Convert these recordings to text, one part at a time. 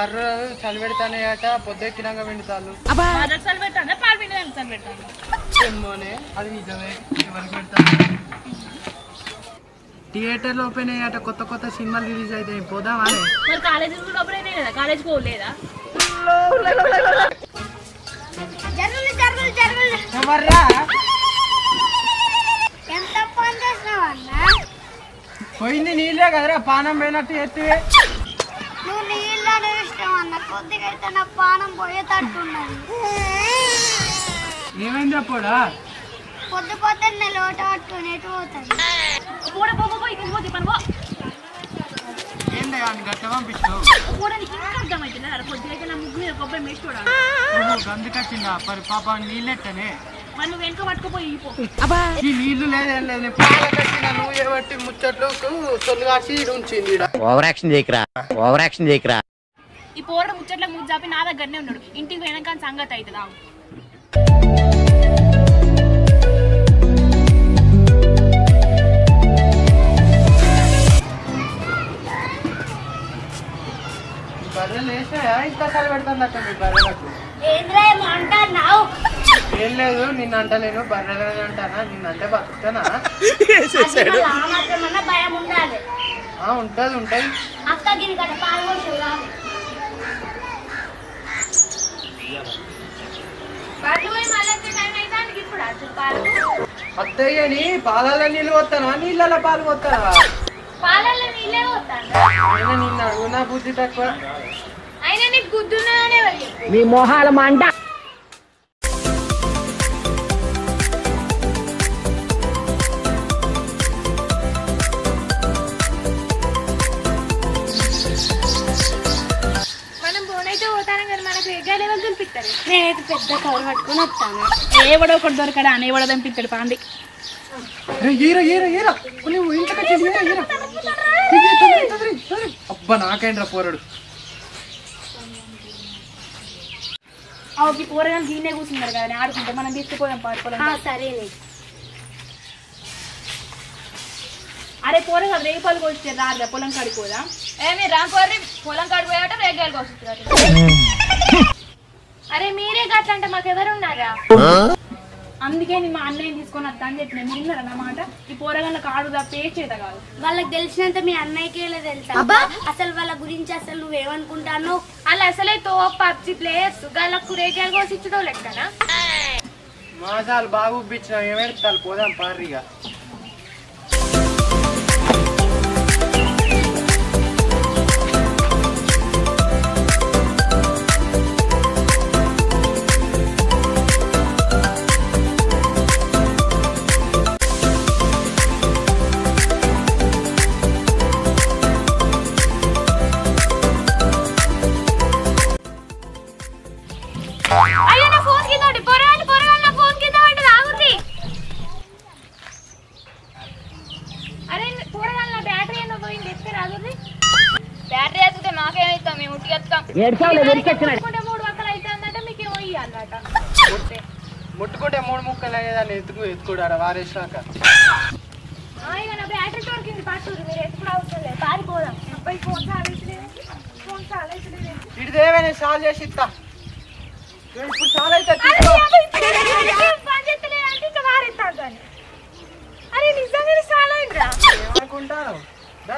బర్రె చలి పెడతానేట పొద్దెక్కినాక వెండుతాళ్ళు మదర్సాలు పెట్టాను పాలు పిండి వెళ్తాను పెట్టాను ఏమోనే అది నిజమే ఎవరికి పెడతాను థియేటర్లు ఓపెన్ అయ్యాట కొత్త కొత్త సినిమాలు రిలీజ్ అయితే పోదామా మరి కాలేజీ కూడా ఓపెన్ అయినాయి కదా కాలేజ్ పోలేదా జరుగులు జరుగులు జరుగులు ఎవర్రా ఎంత పని చేసినావు అన్న పోయింది నీళ్ళే కదరా పానం పోయినట్టు ఎత్తివే నువ్వు నీళ్ళని ఇష్టం అన్న కొద్దిగా అయితే నా పానం పోయేటట్టున్నది ఏమైంది అప్పుడా పొద్దు పొద్దున్న లోట పట్టుకుని ఎటు పోతుంది కూడా పో పో, పో ఇక్కడ పోతే పని పో ఏంది అని గట్ట పంపించావు కూడా నీకు ఇంకా అర్థమవుతుంది అరే కొద్దిగా అయితే నా ముగ్గు మీద కొబ్బరి మేసి చూడాలి నువ్వు గందుకొచ్చిందా మరి పాప నీళ్ళెట్టనే మరి నువ్వు వెనక పట్టుకుపోయి పో ఈ నీళ్లు లేదేం లేదు నేను పాలకట్టిన నువ్వు ఏబట్టి ముచ్చట్లు సొల్లు కాసి ఈడ ఉంచింది ఈడ ఓవర్ యాక్షన్ చేయకరా ఓవర్ యాక్షన్ చేయకరా ఈ పోరడు ముచ్చట్ల ముద్దు చాపి నా దగ్గరనే ఉన్నాడు ఇంటికి పోయినాక సంగతి అవుతుంది ఆగు ఈ బర్రెలు వేసాయా ఇంత చలి పెడుతుందట మీ బర్రెలకు ఏంద్రా ఏమో అంటున్నావు ఏం లేదు నిన్ను అంటలేను బర్రెలు అంటానా నిన్నంటే బతుకుతానా ఆ మాత్రమన్నా భయం ఉండాలి ఆ, ఉంటది ఉంటది అక్క గిరి గట్ట పాల్గొచ్చు బళ్ళు పోయి మళ్ళీ వచ్చే టైం అయితే అందుకు ఇప్పుడు అసలు పాలు అత్తయ్యని పాలలో నీళ్ళు పోతానా నీళ్ళలో పాలు పోతానా పాలల్లో నీళ్ళే పోతాను అయినా నిన్ను అడుగునా బుద్ధి తక్కువ అయినా నీకు గుద్దున్నదనే వెళ్ళి మీ మొహాల మంట మనం బోనైతే పోతాను కానీ మనకు ఎగ్గా లెవెల్ దులిపిస్తారు నేనైతే పెద్ద కవర్ పట్టుకుని వస్తాను ఏవడో ఒకటి దొరకడా అని ఎవడో దంపిస్తాడు పాండి రే, ఈర ఈర ఈర నువ్వు ఇంటికి వచ్చి ఈర ఈర తొందరి, తొందరి, తొందరి, తొందరి. అబ్బా నాకేంట్రా పోరడు ఆవికి కూరగాయలు దీన్నే కూర్చున్నారు కదా ఆడుకుంటే మనం తీసుకుపోయాం పాడుకోవడం సరేలే అరే కూరగాయలు రేపాలు కోస్తే రాదా పొలం కడుకోదా ఏమి రాంకోర్రి పొలం కడిపోయాట రేగాయలు కోసుకుంటారు అరే మీరే గట్ల అంటే మాకు ఎవరు ఉన్నారా అందుకే నేను మా అన్నయ్య తీసుకొని వస్తా అని చెప్పిన మీరు విన్నారా నా మాట ఈ పోరగాళ్ళకి ఆడు తప్ప ఏ చేత కాదు వాళ్ళకి తెలిసినంత మీ అన్నయ్యకే తెలుసా అసలు వాళ్ళ గురించి అసలు నువ్వేమనుకుంటాను అలా అసలే తో పబ్జి ప్లేయర్స్ గాళ్ళకు రేగాయలు కోసి ఇచ్చడో లెక్కనా మాసాలు బాగా ఉబ్బిచ్చిన ఏమేడతాను పోదాం పారిగా అయ్యో నా ఫోన్ కింద పడి పొరగాలి పొరగాలి నా ఫోన్ కింద పడి ఆగుంది అరే పోరగాలి నా బ్యాటరీ ఏందో పోయింది ఎత్తే రాగుంది బ్యాటరీ ఎత్తుతే మాకేమిస్తాం మేము ఉట్టికి ఎత్తుతాం ముట్టుకుంటే మూడు వందలు అయితే అన్నట్టు మీకు ఏమో ఇయ్యాలన్నట ముట్టుకుంటే మూడు ముక్కలు అయ్యేదాన్ని ఎత్తుకు ఎత్తుకోడాడ వారేసాక ఇక నా బ్యాటరీ దొరికింది పట్టురు మీరు ఎప్పుడు అవసరం లేదు పారిపోదాం అబ్బాయి ఫోన్ చాలేసలేదు ఫోన్ చాలేసలేదు ఇటు దేవే సాల్ చేసి ఇస్తా ఇగో ఇప్పుడు చాలా అయితే తీసుకో. పని చేస్తలేదు అంటే ఇంకా మారేస్తాను దాన్ని అరే నిజంగా చాలా అయిందిరా ఏమనుకుంటాను దా.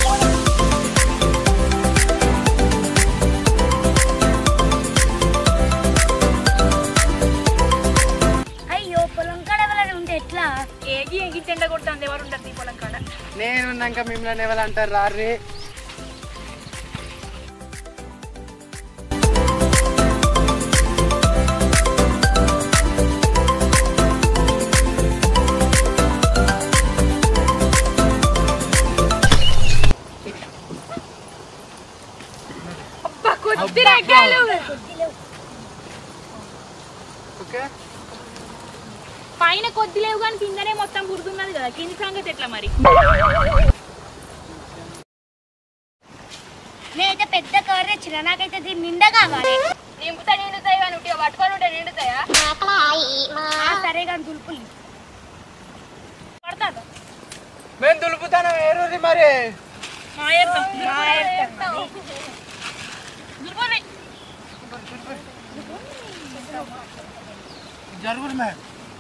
అయ్యో పొలం కాడ ఎవరైనా ఉంటే ఎట్లా ఏగి ఎగి చెండ కొడుతుంది ఎవరు ఉంటారు ఈ పొలం కాడ నేనున్నాక మిమ్మల్ని ఎవరు అంటారు రారీ కొద్ది రకాలు ఓకే పైన కొద్ది లేవు కానీ కిందనే మొత్తం గుర్తున్నది కదా కింది సంగతి ఎట్లా మరి నేనైతే పెద్ద కవర్ తెచ్చిన నాకైతే దీని నిండా కావాలి నింపుతా నిండుతాయి కానీ ఉట్టిగా పట్టుకొని ఉంటే నిండుతాయా ఆ, సరే కానీ దులుపులు పడతాదా మేము దులుపుతాను ఏరుది మరి దుర్గోనే జరుగురు మే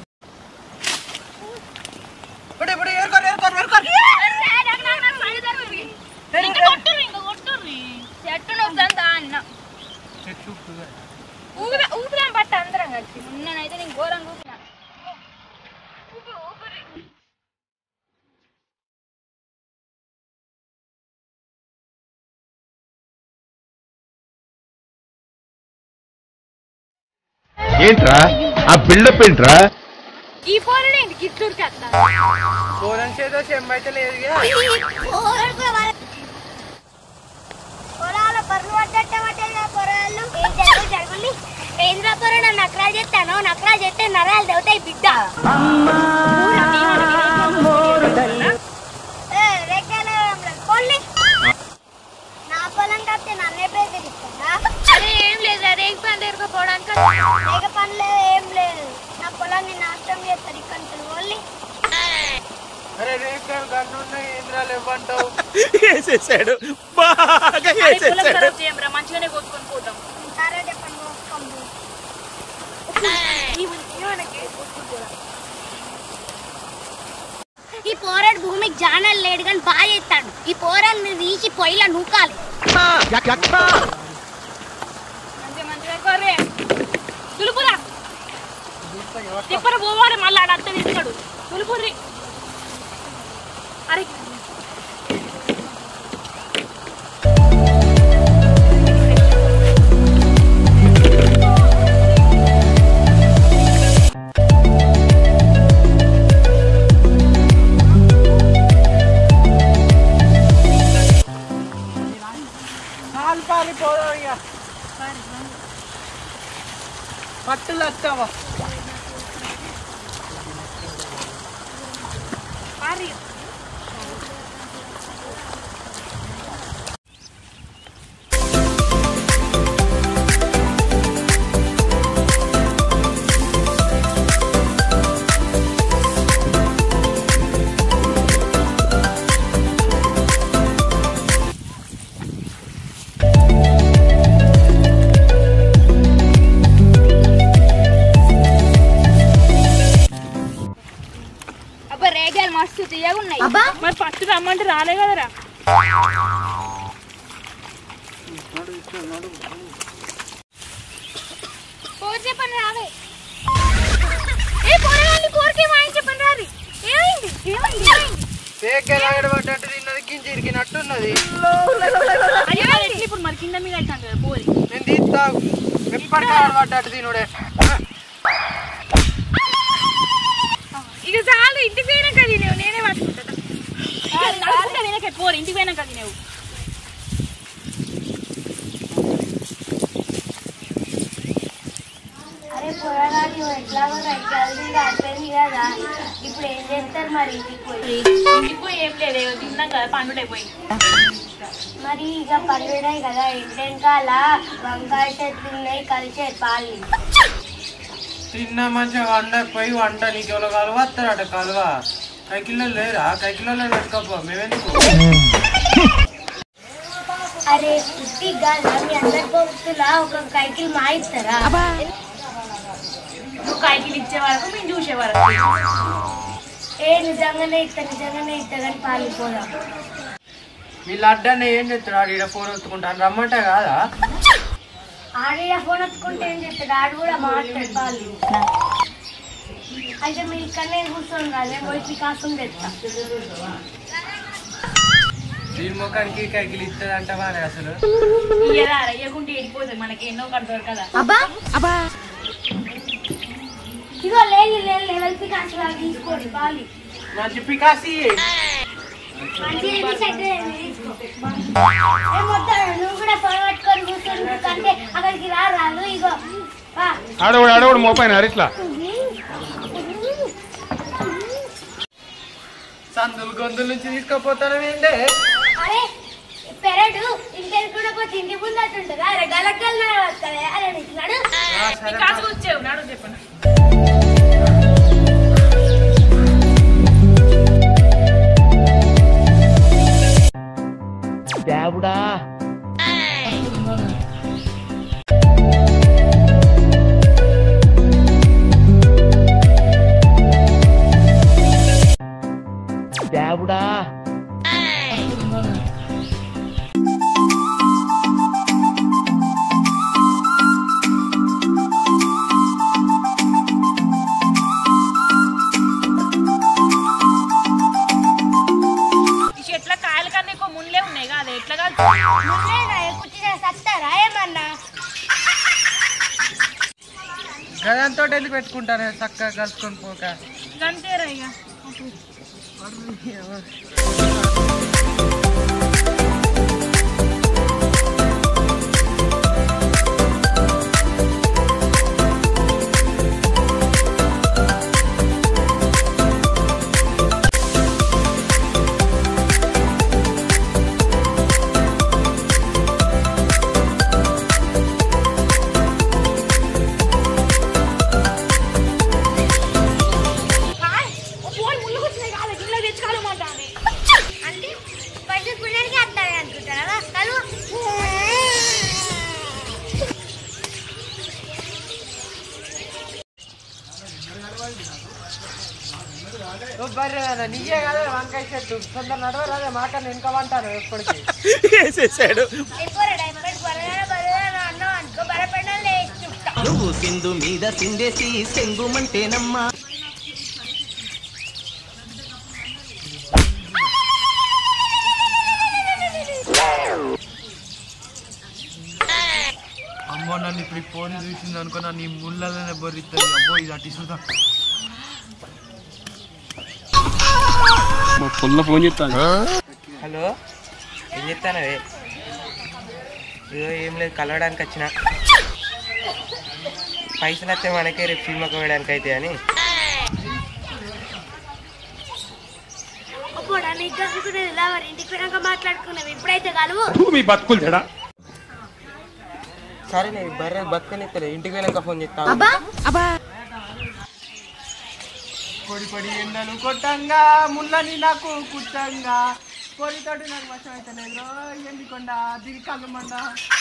ఇప్పుడు ఇప్పుడు ఏరుకోరు ఏరుకోరు ఏరుకోరు ఇంకా కొట్టుర్రి ఇంకా కొట్టుర్రి చెట్టు నొక్కంతా అన్న చెట్టు ఊపుతుంది. ఊపిరా ఊపిరాం పట్ట అందరం కలిసి మొన్ననైతే నేను ఘోరంగా ఊపినా ఏంట్రా ఆ బిల్డప్ ఏంట్రా ఈ పోరడు ఏంటి కిత్తూరుకి వస్తా పోరని చేతో చెమ్మైతే లేదు పొలాల పరులు పడ్డట్టే పట్టేది పొరాలు ఏం జరుగు జరుగుని ఏంద్రా పొర నన్ను నకరా చేస్తాను నకరా చేస్తే నరాలు దవుతాయి బిడ్డ ఏ, రెక్కలు పోన్లే. నా పొలం కప్తే నన్నే బెదిరిస్తారా అరే ఏం లేదు అరే ఏం పని ఎరుకపోవడానికి లేక పని లేదు ఏం లేదు నా పొలాన్ని నాశనం చేస్తారు ఇక్కడ నుంచి ఓన్లీ అరే రేపు గన్ను ఉన్నాయి ఏంద్రాలు ఇవ్వంటావు అరే పొలం ఖరాబ్ చేయంరా మంచిగానే కొట్టుకొని పోతాం సరే చెప్పండి మోసుకోండి ఈ పోరాడు భూమికి జానలు లేడు కానీ బాగా చేస్తాడు ఈ పోరాన్ని తీసి పొయ్యిలో నూకాలి మంచిగా మంచిగా కొర్రే తులుపురా తిప్పర పోవాలి మళ్ళీ ఆడ అత్త తీస్తాడు తులుపుర్రి అరే కాలు పారి పోదాం ఇక పట్టులు వస్తావా పారి అబ్బా రేగాలు మస్తు తీయగున్నాయి మరి ఫస్ట్ రమ్మంటే రాలే కదరా కోరి చెప్పండి రావే ఏ పోరగాళ్ళు కోరికే వాయించి చెప్పండి రారి ఏమైంది ఏమైంది ఏమైంది తేక ఎలాగడ పడ్డట్టు తిన్నది గింజ ఇరికినట్టున్నది అయ్యో మరి ఎట్లా ఇప్పుడు మరి కింద మీద అవుతాను కదా పోరి నేను తీస్తా ఎప్పటికాడ పడ్డట్టు తినుడే ఇక చాలు ఇంటికి పోయినాక తినేవు నేనే పట్టుకుంటా నడుచుకుంటా తినకే పోరు ఇంటికి పోయినాక తినేవు అరే పొరగాలి ఎట్లాగో రైతు అయిపోయింది కదా ఇప్పుడు ఏం చేస్తారు మరి ఇంటికి పోయి ఇంటికి పోయి ఏం లేదు తిన్నాం కదా పండుడే పోయి మరి ఇక పండున్నాయి కదా ఇంటెనకాల వంకాయ చెట్లు ఉన్నాయి కలిసే పాలి తిన్నా మంచిగా వండ పోయి వంట నీకు ఎవరో కలువ వస్తారట కలువ కైకిల్లో లేరా కైకిల్లో పెట్టుకోపో మేమెందుకు అరే ఉట్టి కాదా మీ అందరి పోతున్నా ఒక కైకిల్ మాయిస్తారా నువ్వు కైకిలు ఇచ్చే వరకు మేము చూసే వరకు ఏ నిజంగానే ఇస్తా నిజంగానే ఇస్తా కానీ పాలిపోదాం మీ లడ్డన్న ఏం చెప్తాడు ఆడ ఈడ ఫోన్ వత్తుకుంటాను రమ్మంటే కాదా ఆడిన ఫోన్ వచ్చుకుంటే ఏం చెప్తాడు ఆడు కూడా మాట్లాడు పాలి అయితే మీరు ఇక్కడనే కూర్చొని రాలే పోయి కాసం తెస్తా దీని ముఖానికి కైకిలు ఇస్తుంది అంటావా అసలు ఇయ్యరా ఇయ్యకుంటే వెళ్ళిపోతుంది మనకి ఎన్నో కడతారు కదా ఇగో లేదు లేదు లెవెల్ పికాస్ లాగా తీసుకోండి పాలి మంచి పికాసి మంచిగా సెట్ తీసుకో ఏ మొత్తం నువ్వు కూడా ఫోన్ పట్టుకొని కూర్చొని కంటే అక్కడికి రా రాదు ఇగో వా. ఆడవాడు ఆడవాడు మోపాయిన హరీష్లా సందులు గొంతుల నుంచి తీసుకుపోతాను ఏంటే అరే పెరడు ఇంటి కూడా పోతే ఇంటి ముందు అట్టుంటుందా అరే గలక్కలు వస్తుంది అరే నిచ్చినాడు సరే కాసు వచ్చావు నాడు చెప్పండి దేవుడా దేవుడా ఈ చెట్ల కాయల కన్నా ఎక్కువ ముళ్ళే ఉన్నాయి కదా ఎట్లా కాదు ముందేనా ఎక్కువ సత్తారా ఏమన్నా గదంతో ఎందుకు పెట్టుకుంటాను చక్కగా కలుసుకొని పోక గంతేరా ఇక ముళ్ళు వచ్చినాయి కాదు గిన్నె తెచ్చుకోవాలమంటాను అంటే పైసలు పుణ్యానికి వస్తాయి అనుకుంటారా కలువు బర్రె కదా నీయే కదా వంకాయ చెట్టు తొందర నడవరాదే మాట వెనుక వంటాను ఎప్పటికీ అయిపోరా డైపర్ బరగా బరగా అన్నం అనుకో బరపెట్టిన లేచి చుట్టా నువ్వు సింధు మీద సిందేసి సెంగుమంటేనమ్మా అమ్మో నన్ను ఇప్పుడు ఈ ఫోన్ చూసింది అనుకో నన్ను ఈ ముళ్ళలోనే బొర్రిస్తుంది అబ్బో ఇది అటు చూద్దాం హలో ఏం చెప్తానవే ఇదో ఏం లేదు కలవడానికి వచ్చిన పైసలు వస్తే మనకే రేపు సినిమా కోయడానికి అయితే అని అప్పుడు నీకు అనుకునేది లవర్ ఇంటికి పోయినాక మాట్లాడుకున్నావు ఇప్పుడైతే కలువు మీ బతుకులు తేడా సరే నేను బర్రె బతుకనిస్తలే ఇంటికి వెళ్ళాక ఫోన్ చేస్తాను పొడి పొడి ఎండలు కొట్టంగా ముళ్ళని నాకు కుట్టంగా పొడితోటి నాకు వశం అయితే లేదు ఎండికొండ దిగి కళ్ళమండ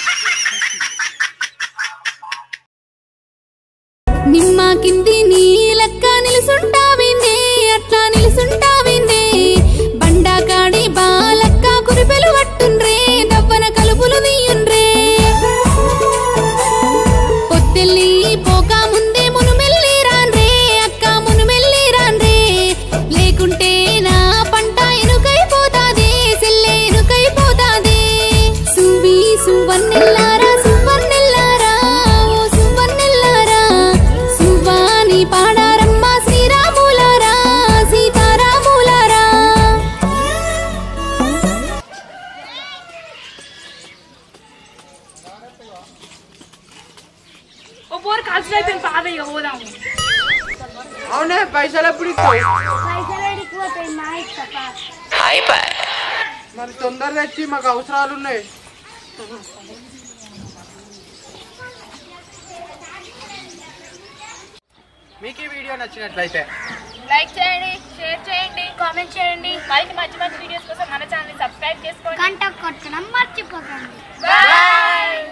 నిమ్మ కింది నీ లెక్క నిలుసుంటావిందే అట్లా నిలుసుంటావిందే బండాకాడి బాలక్క కురిపెలు పట్టుండ్రే దవ్వన కలుపులు తీయుండ్రే పొత్తెల్లి పోక ముందే మునుమెల్లి రాన్రే అక్క మునుమెల్లి రాన్రే లేకుంటే నా పంట ఎనుకైపోతాదే సెల్లె ఎనుకైపోతాదే సువి సువన్నెల్లారా సువన్నెల్లారా ఓ సువన్నెల్లారా సువాని పాడారమ్మ శ్రీరాములారా సీతారాములారా ఓ పోరు కలిసి అయిపోయింది పాదయ్య పోదాము అవునే పైసలు ఎప్పుడు ఇస్తావు పైసలు అడిగి పోతాయి మా ఇస్తా మరి తొందర తెచ్చి మాకు అవసరాలు ఉన్నాయి మీకు ఈ వీడియో నచ్చినట్లయితే లైక్ చేయండి షేర్ చేయండి కామెంట్ చేయండి మరిన్ని మంచి మంచి వీడియోస్ కోసం మన ఛానల్ సబ్స్క్రైబ్ చేసుకోండి గంట కొట్టడం మర్చిపోకండి బాయ్